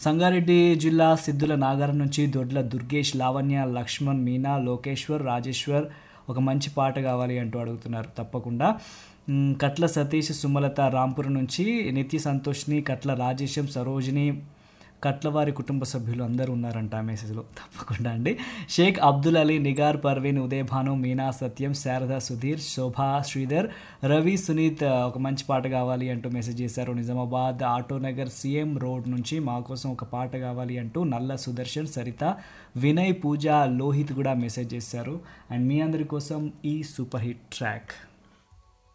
సంగారెడ్డి జిల్లా సిద్ధుల నాగారం నుంచి దొడ్ల దుర్గేష్ లావణ్య లక్ష్మణ్ మీనా లోకేశ్వర్ రాజేశ్వర్ ఒక మంచి పాట కావాలి అంటూ అడుగుతున్నారు తప్పకుండా మ్, కట్ల సతీష్ సుమలత రాంపురం నుంచి నిత్య సంతోష్ని కట్ల రాజేశం సరోజిని కట్లవారి కుటుంబ సభ్యులు అందరూ ఉన్నారంట ఆ మెసేజ్లో తప్పకుండా అండి షేక్ అబ్దుల్ అలీ నిగార్ పర్వీన్ ఉదయ్ భాను మీనా సత్యం శారద సుధీర్ శోభా శ్రీధర్ రవి సునీత్ ఆ, ఒక మంచి పాట కావాలి అంటూ మెసేజ్ చేశారు నిజామాబాద్ ఆటోనగర్ సీఎం రోడ్ నుంచి మా కోసం ఒక పాట కావాలి అంటూ నల్ల సుదర్శన్ సరిత వినయ్ పూజ లోహిత్ కూడా మెసేజ్ చేశారు అండ్ మీ అందరి కోసం ఈ సూపర్ హిట్ ట్రాక్